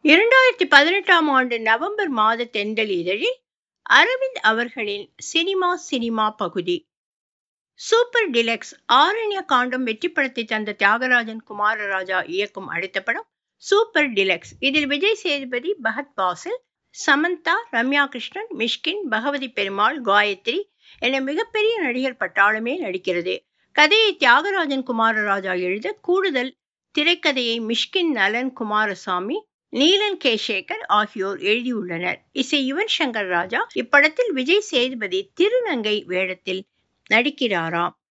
இரண்டாயிரத்தி பதினெட்டாம் ஆண்டு நவம்பர் மாத தென்றல் இதழில் அரவிந்த் அவர்களின் சினிமா சினிமா பகுதி சூப்பர் டிலக்ஸ் ஆரண்ய காண்டம் வெற்றி படத்தை தந்த தியாகராஜன் குமாரராஜா இயக்கும் அடுத்த படம் சூப்பர் டிலக்ஸ் இதில் விஜய் சேதுபதி பகத் பாசில் சமந்தா ரம்யா கிருஷ்ணன் மிஷ்கின் பகவதி பெருமாள் காயத்ரி என மிகப்பெரிய நடிகர் பட்டாளமே நடிக்கிறது கதையை தியாகராஜன் குமாரராஜா எழுத கூடுதல் திரைக்கதையை மிஷ்கின் நலன் குமாரசாமி நீலன் கே சேகர் ஆகியோர் எழுதியுள்ளனர் இசை யுவன் சங்கர் ராஜா இப்படத்தில் விஜய் சேதுபதி திருநங்கை வேடத்தில் நடிக்கிறாராம்